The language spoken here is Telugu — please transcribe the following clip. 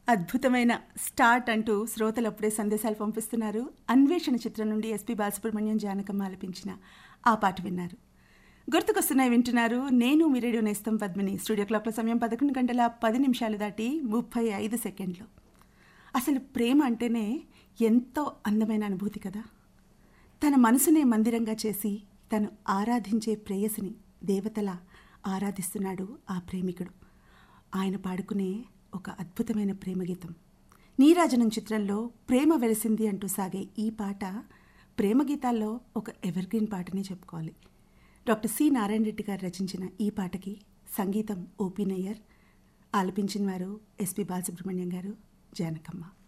అద్భుతమైన స్టార్ట్ అంటూ శ్రోతలు అప్పుడే సందేశాలు పంపిస్తున్నారు అన్వేషణ చిత్రం నుండి ఎస్పి బాలసుబ్రహ్మణ్యం జానకమ్మ ఆలపించిన ఆ పాట విన్నారు గుర్తుకొస్తున్నాయి వింటున్నారు నేను మీ రేడియో నేస్తం పద్మిని స్టూడియో క్లాక్ల సమయం పదకొండు గంటల పది నిమిషాలు దాటి ముప్పై ఐదు సెకండ్లు అసలు ప్రేమ అంటేనే ఎంతో అందమైన అనుభూతి కదా తన మనసునే మందిరంగా చేసి తను ఆరాధించే ప్రేయసిని దేవతలా ఆరాధిస్తున్నాడు ఆ ప్రేమికుడు ఆయన పాడుకునే ఒక అద్భుతమైన ప్రేమ గీతం నీరాజనం చిత్రంలో ప్రేమ వెలిసింది అంటూ సాగే ఈ పాట ప్రేమ గీతాల్లో ఒక ఎవర్గ్రీన్ పాటనే చెప్పుకోవాలి డాక్టర్ సి నారాయణ రెడ్డి గారు రచించిన ఈ పాటకి సంగీతం ఓపీ నయ్యర్ ఆలపించిన వారు ఎస్పి బాలసుబ్రహ్మణ్యం గారు జానకమ్మ